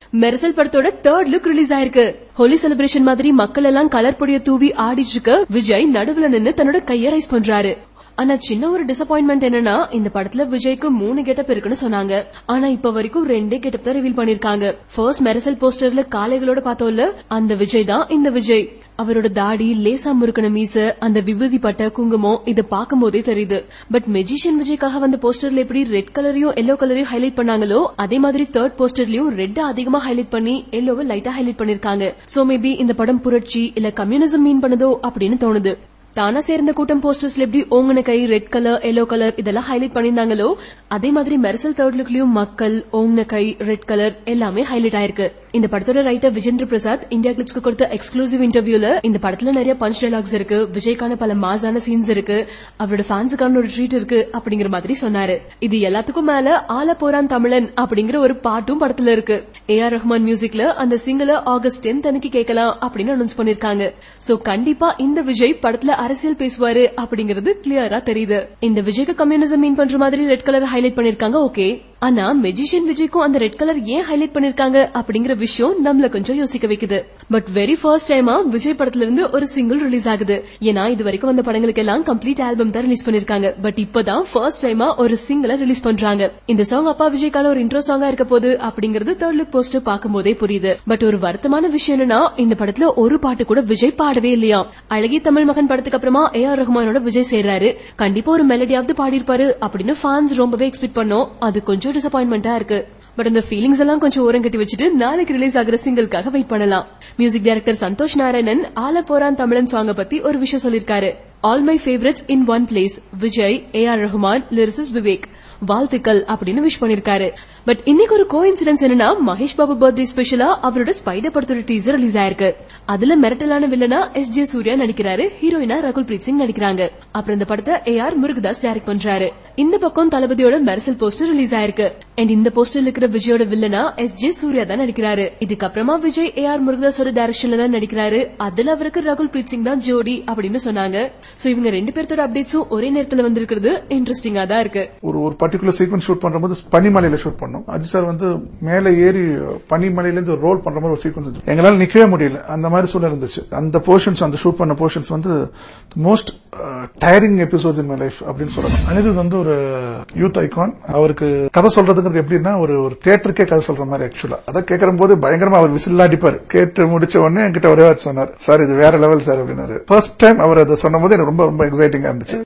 மெர்சல் படத்தோட third look release ஆயிருக்கு Holi celebration மாதிரி மக்கள் எல்லாம் கலர் பொடிய தூவி ஆடிட்டு இருக்க விஜய் நடுவுல நின்னு தன்னோட கைய ரைஸ் பண்றாரு ஆனா சின்ன ஒரு டிசப்பாயின்மெண்ட் என்னன்னா இந்த படத்துல விஜய்க்கு மூணு கெட்டப் இருக்குன்னு சொன்னாங்க ஆனா இப்ப வரைக்கும் ரெண்டே கெட்டப் தான் ரிவீல் பண்ணிருக்காங்க ஃபர்ஸ்ட் மெரசல் போஸ்டர்ல காளைகளோட பார்த்தோம்ல அந்த விஜய் தான் இந்த விஜய் அவரோட தாடி லேசா முறுக்கின மீச அந்த விபூதி பட்ட குங்குமம் இத பாக்கும் போதே தெரியுது பட் மெஜிஷியன் விஜய்க்காக வந்த போஸ்டர்ல எப்படி ரெட் கலரையும் எல்லோ கலரையும் ஹைலைட் பண்ணாங்களோ அதே மாதிரி தேர்ட் போஸ்டர்லயும் ரெட் அதிகமா ஹைலைட் பண்ணி எல்லோவை லைட்டா ஹைலைட் பண்ணிருக்காங்க சோ மேபி இந்த படம் புரட்சி இல்ல கம்யூனிசம் மீன் பண்ணதோ அப்படின்னு தோணுது தானா சேர்ந்த கூட்டம் போஸ்டர்ஸ்ல எப்படி ஓங்குன கை ரெட் கலர் எல்லோ கலர் இதெல்லாம் ஹைலைட் பண்ணிருந்தாங்களோ அதே மாதிரி மெர்சல் தேர்ட் லுக்லயும் மக்கள் ஓங்குன கை ரெட் கலர் எல்லாமே ஹைலைட் ஆயிருக்கு இந்த படத்தோட ரைட்டர் விஜேந்திர பிரசாத் இந்தியா கிளிப்ஸ்க்கு கொடுத்த எக்ஸ்க்ளூசிவ் இன்டர்வியூல இந்த படத்துல நிறைய பஞ்ச் டைலாக்ஸ் இருக்கு விஜய்க்கான பல மாசான சீன்ஸ் இருக்கு அவரோட ஃபேன்ஸுக்கான ஒரு ட்ரீட் இருக்கு அப்படிங்கிற மாதிரி சொன்னாரு இது எல்லாத்துக்கும் மேல ஆல போரான் தமிழன் அப்படிங்கிற ஒரு பாட்டும் படத்துல இருக்கு ஏ ஆர் ரஹ்மான் மியூசிக்ல அந்த சிங்கிள ஆகஸ்ட் டென்த் அன்னைக்கு கேட்கலாம் அப்படின்னு அனௌன்ஸ் பண்ணிருக்காங்க சோ கண்டிப்பா இந்த விஜய் படத்துல அரசியல் பேசுவாரு அப்படிங்கறது கிளியரா தெரியுது இந்த விஜய்க்கு கம்யூனிசம் மீன் பண்ற மாதிரி ரெட் கலர் ஹைலைட் பண்ணிருக்காங்க ஓகே ஆனா மெஜிஷியன் விஜய்க்கும் அந்த ரெட் கலர் ஏன் ஹைலைட் பண்ணிருக்காங்க அப்படிங்கிற விஷயம் நம்மள கொஞ்சம் யோசிக்க வைக்குது பட் வெரி ஃபர்ஸ்ட் டைமா விஜய் படத்துல இருந்து ஒரு சிங்கிள் ரிலீஸ் ஆகுது ஏன்னா இது வரைக்கும் வந்த படங்களுக்கு எல்லாம் கம்ப்ளீட் ஆல்பம் தான் ரிலீஸ் பண்ணிருக்காங்க பட் இப்பதான் ஃபர்ஸ்ட் டைமா ஒரு சிங்கிள ரிலீஸ் பண்றாங்க இந்த சாங் அப்பா விஜய்க்கான ஒரு இன்ட்ரோ சாங்கா இருக்க போது அப்படிங்கறது தேர்ட் லுக் போஸ்டர் பார்க்கும்போதே புரியுது பட் ஒரு வருத்தமான விஷயம் என்னன்னா இந்த படத்துல ஒரு பாட்டு கூட விஜய் பாடவே இல்லையா அழகி தமிழ் மகன் படத்துக்கு அப்புறமா ஏ ஆர் ரஹ்மானோட விஜய் சேர்றாரு கண்டிப்பா ஒரு மெலடியாவது பாடியிருப்பாரு அப்படின்னு ஃபேன்ஸ் ரொம்பவே எக்ஸ்பெக்ட் பண்ணோம் அது கொஞ்சம் டிசப்பாயின்மெண்டா இருக்கு பட் இந்த ஃபீலிங்ஸ் எல்லாம் கொஞ்சம் ஓரம் கட்டி வச்சுட்டு நாளைக்கு ரிலீஸ் ஆகிற சிங்கிள்காக வெயிட் பண்ணலாம் music director Santhosh Narayanan Aalaporaan Thamizhan சாங்க பத்தி ஒரு விஷயம் சொல்லிருக்காரு all my favourites in one place Vijay A R Rahman lyricist Vivek வாழ்த்துக்கள் அப்படின்னு விஷ் பண்ணிருக்காரு பட் இன்னைக்கு ஒரு கோ இன்சிடென்ஸ் என்னன்னா மகேஷ் பாபு பர்த்டே ஸ்பெஷலா அவரோட ஸ்பைடர் படத்தோட டீசர் ரிலீஸ் ஆயிருக்கு அதுல மிரட்டலான வில்லனா எஸ் ஜே சூர்யா நடிக்கிறாரு ஹீரோயினா ரகுல் பிரீத் சிங் நடிக்கிறாங்க அப்புறம் இந்த படத்தை ஏ ஆர் முருகதாஸ் டைரக்ட் பண்றாரு இந்த பக்கம் தளபதியோட மெரசல் போஸ்டர் ரிலீஸ் ஆயிருக்கு அண்ட் இந்த போஸ்டர்ல இருக்கிற விஜயோட வில்லனா எஸ் ஜே சூர்யா தான் நடிக்கிறாரு இதுக்கப்புறமா விஜய் ஏ ஆர் முருகதாஸோட டைரக்ஷன்ல தான் நடிக்கிறாரு அதுல அவருக்கு ரகுல் பிரீத் சிங் தான் ஜோடி அப்படின்னு சொன்னாங்க சோ இவங்க ரெண்டு பேர்த்தோட அப்டேட்ஸும் ஒரே நேரத்துல வந்திருக்கிறது இன்ட்ரெஸ்டிங்கா தான் இருக்கு ஒரு ஒரு பர்டிகுலர் சீக்வன்ஸ் ஷூட் பண்றபோது பனிமலையில ஷூட் பண்ணோம் அஜித் சார் வந்து மேலே ஏறி பனிமலையில இருந்து ரோல் பண்ற மாதிரி ஒரு சீக்வன்ஸ் எங்களால நிக்கவே முடியல அந்த மாதிரி சூழ்நிலை இருந்துச்சு அந்த போர்ஷன்ஸ் அந்த ஷூட் பண்ண போர்ஷன்ஸ் வந்து most tiring episodes in my life அப்படின்னு சொல்லலாம் அனிருத் வந்து ஒரு யூத் ஐகான் அவருக்கு கதை சொல்றதுங்கிறது எப்படின்னா ஒரு ஒரு தியேட்டருக்கே கதை சொல்ற மாதிரி ஆக்சுவலா அதை கேட்கிற போது பயங்கரமா அவர் விசில் அடிப்பார் கேட்டு முடிச்ச உடனே என்கிட்ட ஒரே வார்த்தை சொன்னார் சார் இது வேற லெவல் சார் அப்படின்னாரு ஃபர்ஸ்ட் டைம் அவர் அதை சொன்ன போது எனக்கு ரொம்ப ரொம்ப எக்ஸைட்டிங்கா இருந்துச்சு